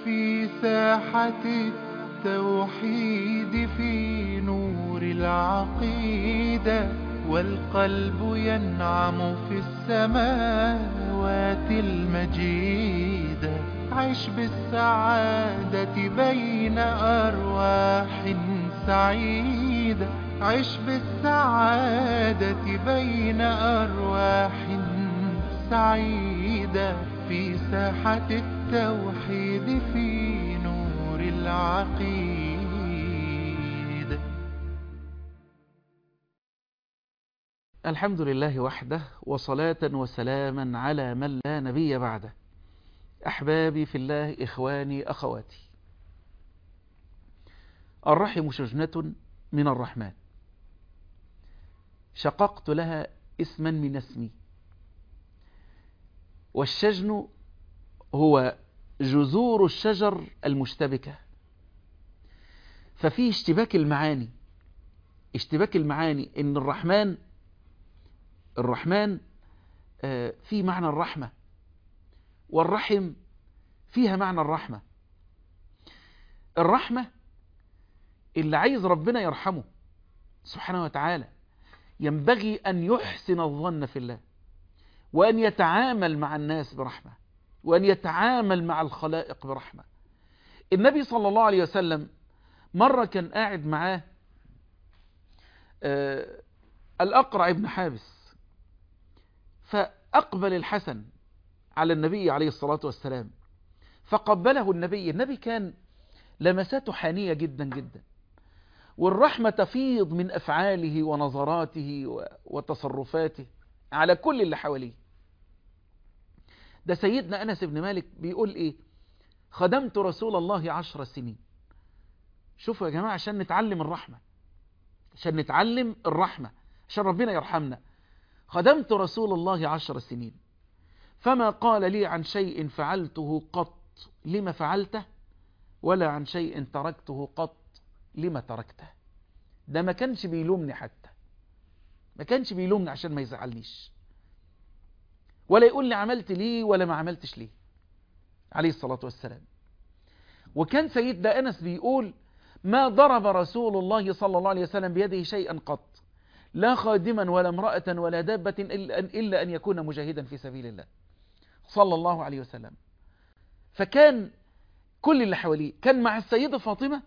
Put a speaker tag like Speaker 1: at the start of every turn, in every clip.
Speaker 1: في ساحة التوحيد في نور العقيدة والقلب ينعم في السماوات المجيدة عش بالسعادة بين أرواح سعيدة عش بالسعادة بين أرواح سعيدة في ساحة التوحيد في نور العقيدة
Speaker 2: الحمد لله وحده وصلاة وسلاما على من لا نبي بعده أحبابي في الله إخواني أخواتي الرحم شجنة من الرحمن شققت لها اسما من اسمي والشجن هو جذور الشجر المشتبكة ففي اشتباك المعاني اشتباك المعاني ان الرحمن الرحمن في معنى الرحمة والرحم فيها معنى الرحمة الرحمة اللي عايز ربنا يرحمه سبحانه وتعالى ينبغي أن يحسن الظن في الله وأن يتعامل مع الناس برحمة وأن يتعامل مع الخلائق برحمة النبي صلى الله عليه وسلم مرة كان قاعد معاه آه الأقرع ابن حابس فأقبل الحسن على النبي عليه الصلاة والسلام فقبله النبي النبي كان لمساته حانية جدا جدا والرحمة تفيض من أفعاله ونظراته وتصرفاته على كل اللي حواليه ده سيدنا أنس بن مالك بيقول إيه خدمت رسول الله عشر سنين شوفوا يا جماعة عشان نتعلم الرحمة عشان نتعلم الرحمة عشان ربنا يرحمنا خدمت رسول الله عشر سنين فما قال لي عن شيء فعلته قط لما فعلته ولا عن شيء تركته قط لما تركته ده ما كانش بيلومني حتى ما كانش بيلومني عشان ما يزعلنيش ولا يقول لي عملت ليه ولا ما عملتش ليه عليه الصلاة والسلام وكان سيدنا أنس بيقول ما ضرب رسول الله صلى الله عليه وسلم بيده شيئا قط لا خادما ولا امرأة ولا دابة إلا أن يكون مجاهدا في سبيل الله صلى الله عليه وسلم فكان كل اللي حواليه كان مع السيدة فاطمة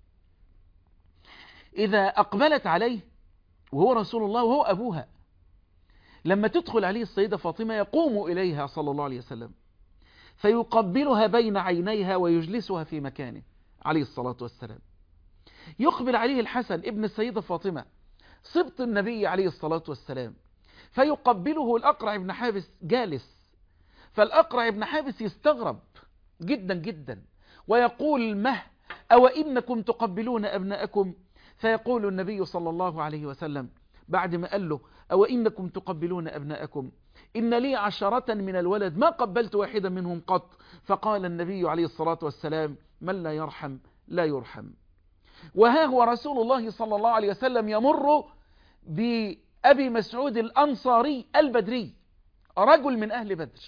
Speaker 2: إذا أقبلت عليه وهو رسول الله وهو أبوها لما تدخل عليه السيدة فاطمة يقوم إليها صلى الله عليه وسلم فيقبلها بين عينيها ويجلسها في مكانه عليه الصلاة والسلام يقبل عليه الحسن ابن السيدة فاطمة صبت النبي عليه الصلاة والسلام فيقبله الأقرع ابن حابس جالس فالأقرع ابن حابس يستغرب جدا جدا ويقول مه أو إنكم تقبلون أبناءكم فيقول النبي صلى الله عليه وسلم بعد ما قال له أو إنكم تقبلون أبناءكم إن لي عشرة من الولد ما قبلت واحدا منهم قط فقال النبي عليه الصلاة والسلام من لا يرحم لا يرحم وها هو رسول الله صلى الله عليه وسلم يمر بأبي مسعود الأنصاري البدري رجل من أهل بدر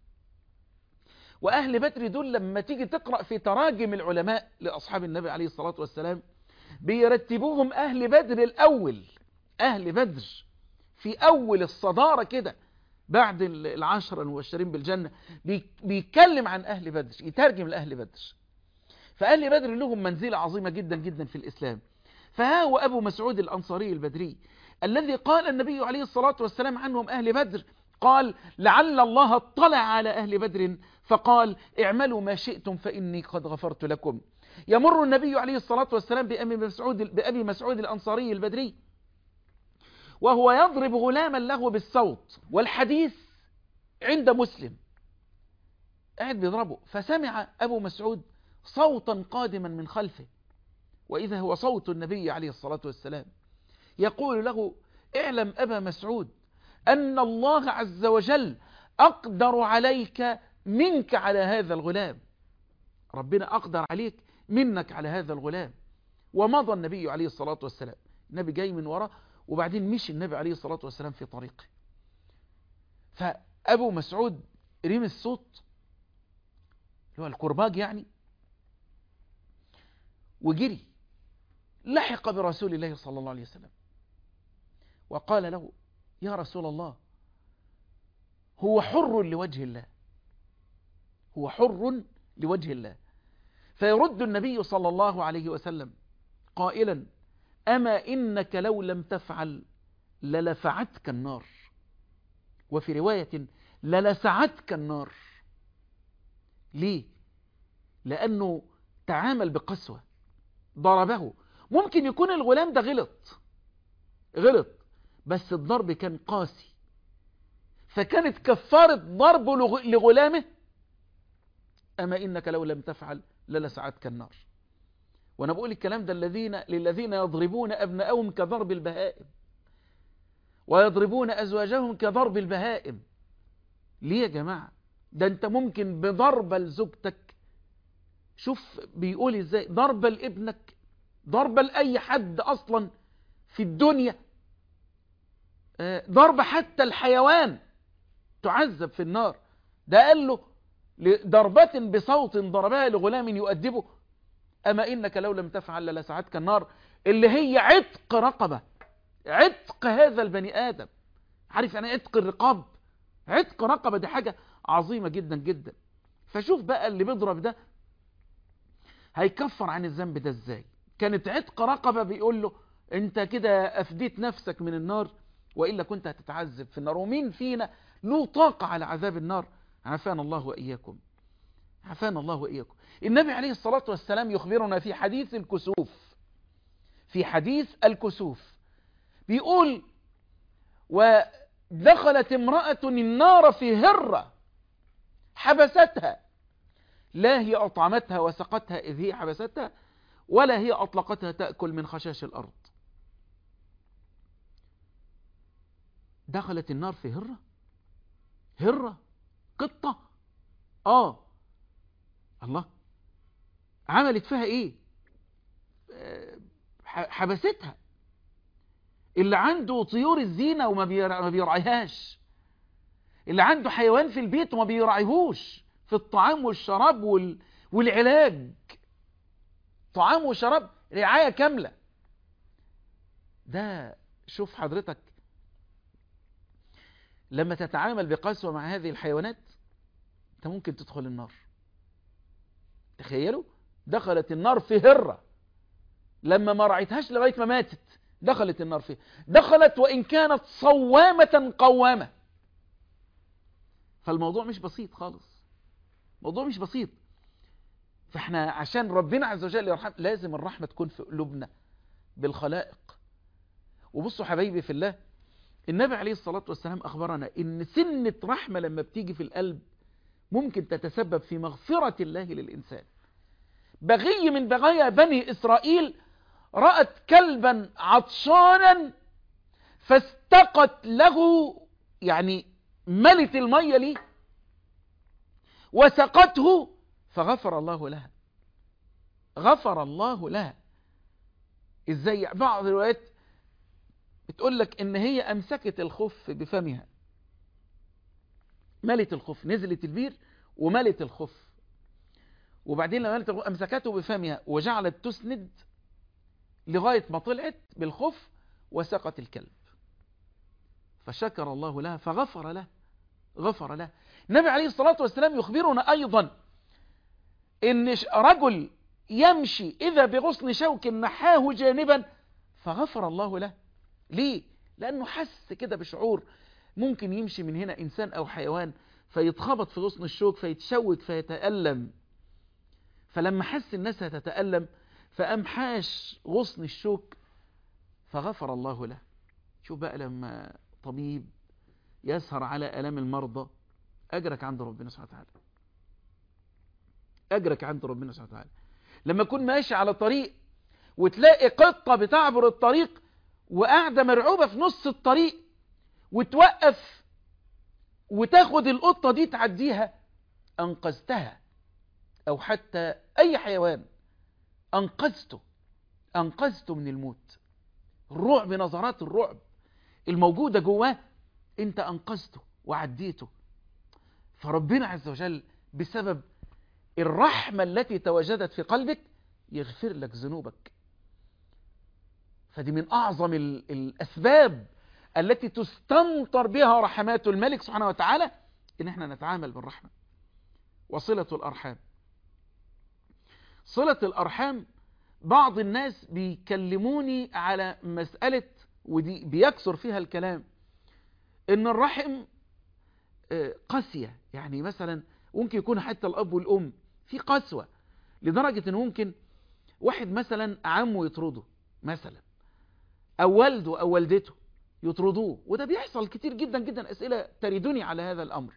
Speaker 2: وأهل بدر دول لما تيجي تقرأ في تراجم العلماء لأصحاب النبي عليه الصلاة والسلام بيرتبوهم أهل بدر الأول أهل بدر في أول الصدارة كده بعد العشرة المبشرين بالجنة بيتكلم عن أهل بدر يترجم لأهل بدر فأهل بدر لهم منزلة عظيمة جدا جدا في الإسلام فها هو أبو مسعود الأنصاري البدري الذي قال النبي عليه الصلاة والسلام عنهم أهل بدر قال لعل الله اطلع على أهل بدر فقال اعملوا ما شئتم فإني قد غفرت لكم يمر النبي عليه الصلاة والسلام بأبي مسعود, بأبي مسعود الأنصاري البدري وهو يضرب غلاما له بالصوت والحديث عند مسلم قاعد بيضربه فسمع أبو مسعود صوتا قادما من خلفه وإذا هو صوت النبي عليه الصلاة والسلام يقول له اعلم أبا مسعود أن الله عز وجل أقدر عليك منك على هذا الغلام ربنا أقدر عليك منك على هذا الغلام ومضى النبي عليه الصلاة والسلام النبي جاي من وراء وبعدين مشي النبي عليه الصلاة والسلام في طريقه فأبو مسعود رمي الصوت اللي هو الكرباج يعني وجري لحق برسول الله صلى الله عليه وسلم وقال له يا رسول الله هو حر لوجه الله هو حر لوجه الله فيرد النبي صلى الله عليه وسلم قائلا أما إنك لو لم تفعل للفعتك النار وفي رواية للسعتك النار ليه لأنه تعامل بقسوة ضربه ممكن يكون الغلام ده غلط غلط بس الضرب كان قاسي فكانت كفارة ضربه لغلامه أما إنك لو لم تفعل للسعتك النار وأنا بقول الكلام ده الذين للذين يضربون أبنائهم كضرب البهائم ويضربون أزواجهم كضرب البهائم ليه يا جماعة ده أنت ممكن بضربة لزوجتك شوف بيقول ازاي ضربة لابنك ضربة لأي حد أصلا في الدنيا ضربة حتى الحيوان تعذب في النار ده قال له ضربة بصوت ضربها لغلام يؤدبه أما إنك لو لم تفعل لسعتك النار اللي هي عتق رقبة عتق هذا البني آدم عارف يعني عتق الرقاب عتق رقبة دي حاجة عظيمة جدا جدا فشوف بقى اللي بيضرب ده هيكفر عن الذنب ده ازاي كانت عتق رقبة بيقول له انت كده افديت نفسك من النار وإلا كنت هتتعذب في النار ومين فينا له طاقة على عذاب النار عافانا الله وإياكم عافانا الله وإياكم النبي عليه الصلاة والسلام يخبرنا في حديث الكسوف في حديث الكسوف بيقول ودخلت امرأة النار في هرة حبستها لا هي أطعمتها وسقتها إذ هي حبستها ولا هي أطلقتها تأكل من خشاش الأرض دخلت النار في هرة هرة قطة آه الله عملت فيها إيه حبستها اللي عنده طيور الزينة وما بيرعيهاش اللي عنده حيوان في البيت وما بيرعيهوش في الطعام والشراب وال... والعلاج طعام وشراب رعاية كاملة ده شوف حضرتك لما تتعامل بقسوة مع هذه الحيوانات انت ممكن تدخل النار تخيلوا دخلت النار في هرة لما ما رعيتهاش لغاية ما ماتت دخلت النار فيه دخلت وإن كانت صوامة قوامة فالموضوع مش بسيط خالص موضوع مش بسيط فاحنا عشان ربنا عز وجل يرحم لازم الرحمة تكون في قلوبنا بالخلائق وبصوا حبايبي في الله النبي عليه الصلاة والسلام أخبرنا إن سنة رحمة لما بتيجي في القلب ممكن تتسبب في مغفرة الله للإنسان بغي من بغايا بني إسرائيل رأت كلبا عطشانا فاستقت له يعني ملت المية ليه وسقته فغفر الله لها غفر الله لها ازاي بعض الروايات بتقول لك ان هي امسكت الخف بفمها ملت الخف نزلت البير وملت الخف وبعدين لما ملت الخف امسكته بفمها وجعلت تسند لغاية ما طلعت بالخف وسقت الكلب فشكر الله لها فغفر له غفر له النبي عليه الصلاة والسلام يخبرنا أيضا إن رجل يمشي إذا بغصن شوك نحاه جانبا فغفر الله له ليه؟ لأنه حس كده بشعور ممكن يمشي من هنا إنسان أو حيوان فيتخبط في غصن الشوك فيتشوك فيتألم فلما حس الناس هتتألم فأمحاش غصن الشوك فغفر الله له شوف بقى لما طبيب يسهر على ألام المرضى أجرك عند ربنا سبحانه وتعالى أجرك عند ربنا سبحانه وتعالى لما تكون ماشي على طريق وتلاقي قطة بتعبر الطريق وقاعدة مرعوبة في نص الطريق وتوقف وتاخد القطة دي تعديها أنقذتها أو حتى أي حيوان أنقذته أنقذته من الموت الرعب نظرات الرعب الموجودة جواه أنت أنقذته وعديته فربنا عز وجل بسبب الرحمة التي تواجدت في قلبك يغفر لك ذنوبك فدي من أعظم ال- الأسباب التي تستمطر بها رحمات الملك سبحانه وتعالى إن احنا نتعامل بالرحمة وصلة الأرحام صلة الأرحام بعض الناس بيكلموني على مسألة ودي بيكثر فيها الكلام إن الرحم آه، قاسية يعني مثلا ممكن يكون حتى الأب والأم في قسوة لدرجة إن ممكن واحد مثلا عمه يطرده مثلا أو والده أو والدته يطردوه وده بيحصل كتير جدا جدا أسئلة تريدني على هذا الأمر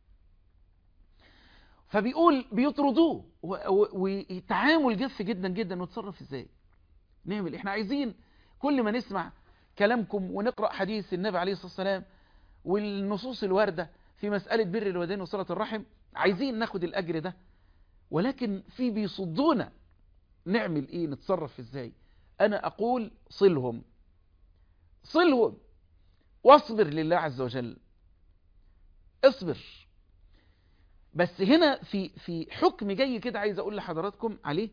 Speaker 2: فبيقول بيطردوه و- و- وتعامل جف جدا جدا وتصرف ازاي نعمل احنا عايزين كل ما نسمع كلامكم ونقرأ حديث النبي عليه الصلاة والسلام والنصوص الواردة في مسألة بر الوالدين وصلة الرحم عايزين ناخد الأجر ده ولكن في بيصدونا نعمل ايه نتصرف ازاي انا اقول صلهم صلهم واصبر لله عز وجل اصبر بس هنا في في حكم جاي كده عايز اقول لحضراتكم عليه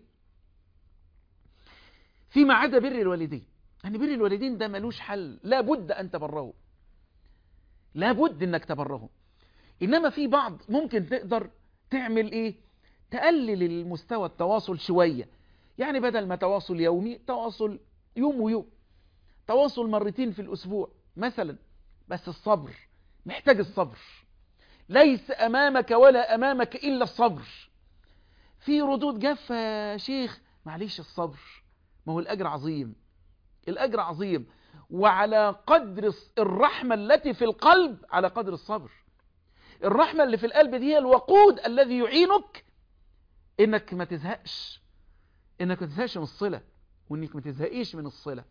Speaker 2: فيما عدا بر الوالدين يعني بر الوالدين ده ملوش حل لابد ان تبره لابد انك تبره انما في بعض ممكن تقدر تعمل ايه تقلل المستوى التواصل شوية يعني بدل ما تواصل يومي تواصل يوم ويوم تواصل مرتين في الاسبوع مثلا بس الصبر محتاج الصبر ليس أمامك ولا أمامك إلا الصبر في ردود جافة يا شيخ معليش الصبر ما هو الأجر عظيم الأجر عظيم وعلى قدر الرحمة التي في القلب على قدر الصبر الرحمة اللي في القلب دي هي الوقود الذي يعينك إنك ما تزهقش إنك ما تزهقش من الصلة وإنك ما تزهقيش من الصلة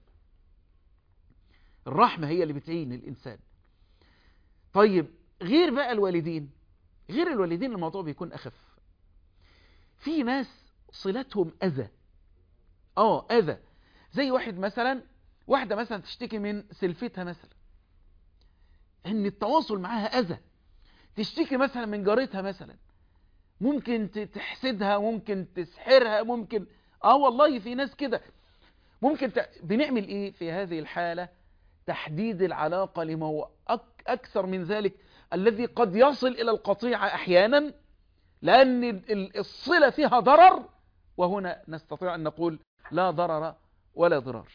Speaker 2: الرحمة هي اللي بتعين الإنسان طيب غير بقى الوالدين غير الوالدين الموضوع بيكون أخف في ناس صلتهم أذى اه أذى زي واحد مثلا واحدة مثلا تشتكي من سلفتها مثلا ان التواصل معاها أذى تشتكي مثلا من جارتها مثلا ممكن ت- تحسدها ممكن تسحرها ممكن اه والله في ناس كده ممكن ت... بنعمل ايه في هذه الحالة تحديد العلاقة لما هو أك... أكثر من ذلك الذي قد يصل إلى القطيعة أحيانا لأن ال- الصلة فيها ضرر وهنا نستطيع أن نقول لا ضرر ولا ضرار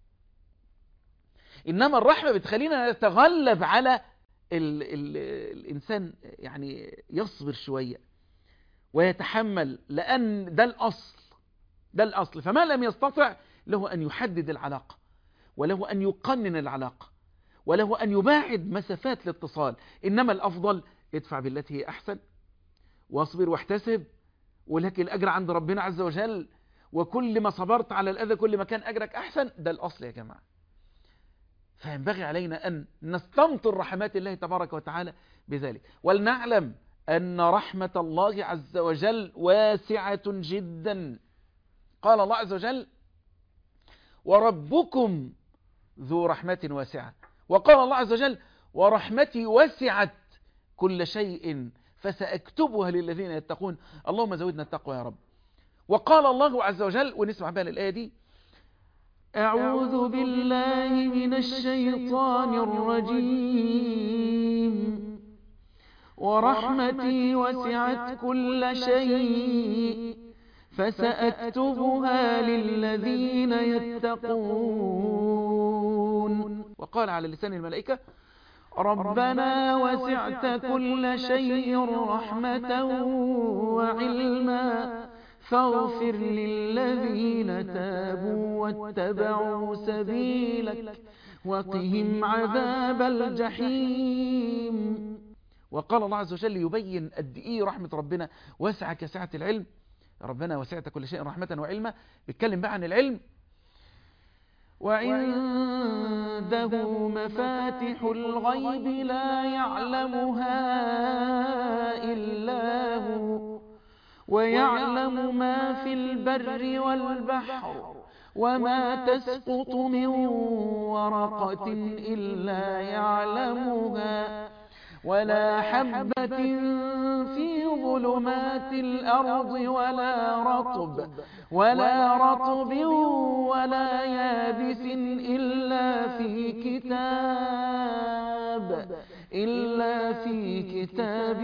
Speaker 2: إنما الرحمة بتخلينا نتغلب على ال ال الإنسان يعني يصبر شوية ويتحمل لأن ده الأصل ده الأصل فما لم يستطع له أن يحدد العلاقة وله أن يقنن العلاقة وله أن يباعد مسافات الاتصال إنما الأفضل ادفع بالتي هي أحسن واصبر واحتسب ولك الأجر عند ربنا عز وجل وكل ما صبرت على الأذى كل ما كان أجرك أحسن ده الأصل يا جماعة فينبغي علينا أن نستمطر رحمات الله تبارك وتعالى بذلك ولنعلم أن رحمة الله عز وجل واسعة جدا قال الله عز وجل وربكم ذو رحمة واسعة وقال الله عز وجل ورحمتي وسعت كل شيء فسأكتبها للذين يتقون اللهم زودنا التقوى يا رب وقال الله عز وجل ونسمع بقى الآية دي أعوذ بالله من الشيطان الرجيم ورحمتي وسعت كل شيء فسأكتبها للذين يتقون وقال على لسان الملائكة ربنا وسعت كل شيء رحمة وعلما فاغفر للذين تابوا واتبعوا سبيلك وقهم عذاب الجحيم وقال الله عز وجل يبين قد ايه رحمة ربنا واسعة كسعة العلم ربنا وسعت كل شيء رحمة وعلما بيتكلم بقى عن العلم وعنده مفاتح الغيب لا يعلمها إلا هو ويعلم ما في البر والبحر وما تسقط من ورقة إلا يعلمها ولا حبة في ظلمات الأرض ولا رطب ولا رطب ولا يابس إلا في كتاب إلا في كتاب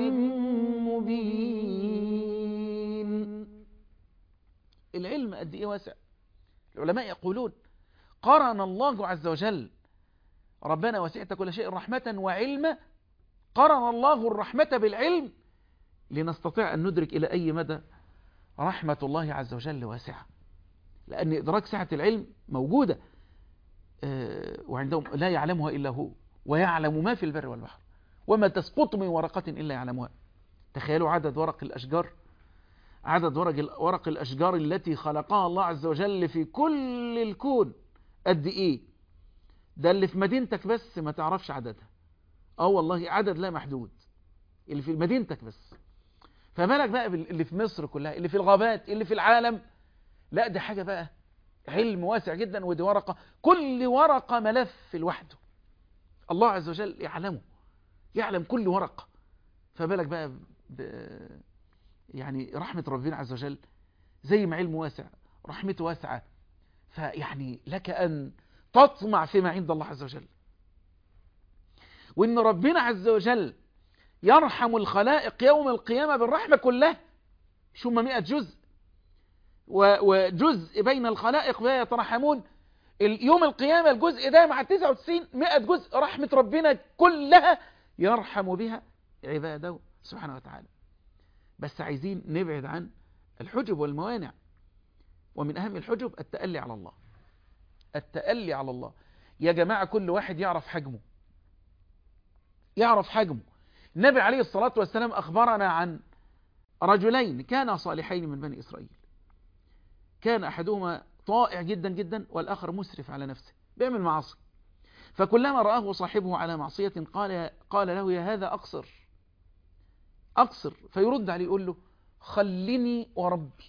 Speaker 2: مبين العلم قد إيه واسع العلماء يقولون قرن الله عز وجل ربنا وسعت كل شيء رحمة وعلما قرن الله الرحمة بالعلم لنستطيع أن ندرك إلى أي مدى رحمة الله عز وجل واسعة لأن إدراك سعة العلم موجودة وعندهم لا يعلمها إلا هو ويعلم ما في البر والبحر وما تسقط من ورقة إلا يعلمها تخيلوا عدد ورق الأشجار عدد ورق, ورق الأشجار التي خلقها الله عز وجل في كل الكون قد إيه ده اللي في مدينتك بس ما تعرفش عددها اه والله عدد لا محدود اللي في مدينتك بس فمالك بقى اللي في مصر كلها اللي في الغابات اللي في العالم لا ده حاجة بقى علم واسع جدا ودي ورقة كل ورقة ملف لوحده الله عز وجل يعلمه يعلم كل ورقة فبالك بقى ب... يعني رحمة ربنا عز وجل زي ما علمه واسع رحمته واسعة فيعني لك أن تطمع فيما عند الله عز وجل وإن ربنا عز وجل يرحم الخلائق يوم القيامة بالرحمة كلها شو مئة جزء وجزء بين الخلائق لا يترحمون يوم القيامة الجزء ده مع 99 مئة جزء رحمة ربنا كلها يرحم بها عباده سبحانه وتعالى بس عايزين نبعد عن الحجب والموانع ومن أهم الحجب التألي على الله التألي على الله يا جماعة كل واحد يعرف حجمه يعرف حجمه النبي عليه الصلاة والسلام أخبرنا عن رجلين كانا صالحين من بني إسرائيل كان أحدهما طائع جدا جدا والآخر مسرف على نفسه بيعمل معاصي فكلما رآه صاحبه على معصية قال, قال له يا هذا أقصر أقصر فيرد عليه يقول له خلني وربي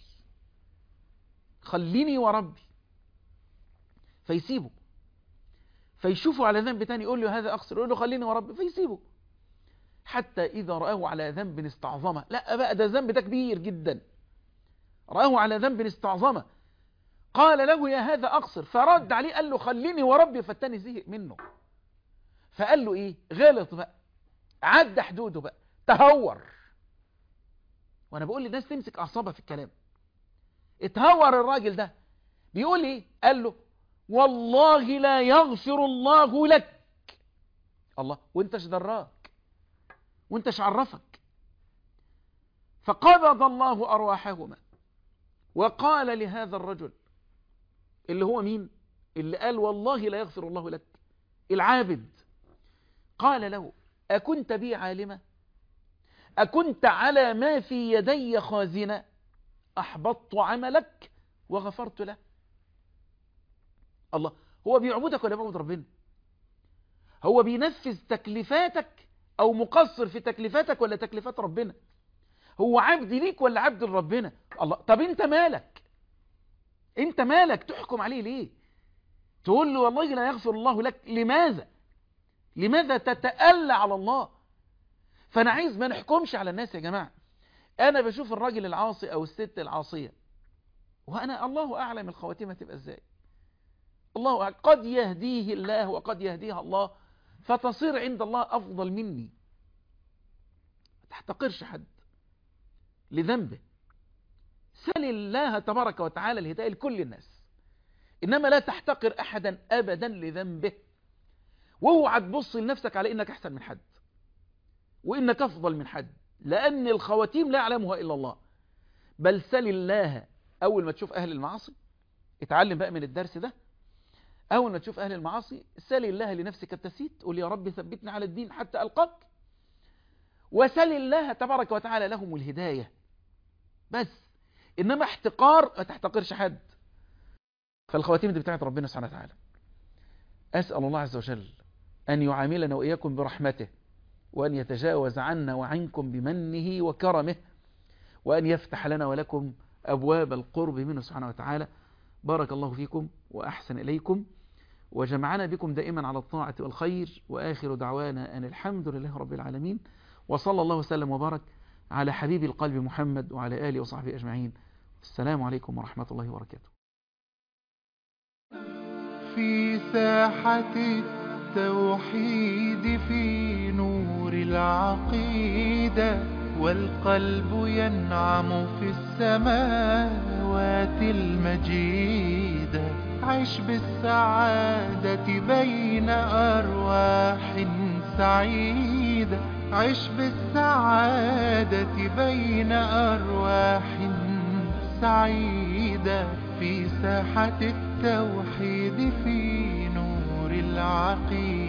Speaker 2: خلني وربي فيسيبه فيشوفه على ذنب تاني يقول له هذا أقصر يقول له خليني وربي فيسيبه حتى إذا رآه على ذنب استعظمه لا بقى ده ذنب ده كبير جدا رآه على ذنب استعظمه قال له يا هذا أقصر فرد عليه قال له خليني وربي فالتاني زهق منه فقال له إيه غلط بقى عدى حدوده بقى تهور وانا بقول للناس تمسك اعصابها في الكلام اتهور الراجل ده بيقول ايه قال له والله لا يغفر الله لك الله وانتش دراك وانتش عرفك فقبض الله ارواحهما وقال لهذا الرجل اللي هو مين اللي قال والله لا يغفر الله لك العابد قال له أكنت بي عالمة أكنت على ما في يدي خازنة أحبطت عملك وغفرت له الله هو بيعبدك ولا بيعبد ربنا هو بينفذ تكليفاتك أو مقصر في تكليفاتك ولا تكليفات ربنا هو عبد ليك ولا عبد لربنا الله طب انت مالك انت مالك تحكم عليه ليه تقول له والله لا يغفر الله لك لماذا لماذا تتألى على الله فانا عايز ما نحكمش على الناس يا جماعة انا بشوف الراجل العاصي او الست العاصية وانا الله اعلم الخواتيمة تبقى ازاي الله أعلم. قد يهديه الله وقد يهديها الله فتصير عند الله افضل مني ما تحتقرش حد لذنبه سل الله تبارك وتعالى الهداية لكل الناس إنما لا تحتقر أحدا أبدا لذنبه واوعى تبص لنفسك على إنك أحسن من حد وإنك أفضل من حد لأن الخواتيم لا يعلمها إلا الله بل سل الله أول ما تشوف أهل المعاصي اتعلم بقى من الدرس ده أول ما تشوف أهل المعاصي سل الله لنفسك التسيت قول يا رب ثبتني على الدين حتى ألقاك وسل الله تبارك وتعالى لهم الهداية بس إنما احتقار ما تحتقرش حد فالخواتيم دي بتاعت ربنا سبحانه وتعالى أسأل الله عز وجل أن يعاملنا وإياكم برحمته وأن يتجاوز عنا وعنكم بمنه وكرمه وأن يفتح لنا ولكم أبواب القرب منه سبحانه وتعالى بارك الله فيكم وأحسن إليكم وجمعنا بكم دائما على الطاعة والخير وآخر دعوانا أن الحمد لله رب العالمين وصلى الله وسلم وبارك على حبيب القلب محمد وعلى آله وصحبه أجمعين السلام عليكم ورحمة الله وبركاته
Speaker 1: في ساحة التوحيد في نور العقيدة والقلب ينعم في السماوات المجيدة عش بالسعادة بين أرواح سعيدة عش بالسعادة بين أرواح سعيدة في ساحة التوحيد في نور العقيدة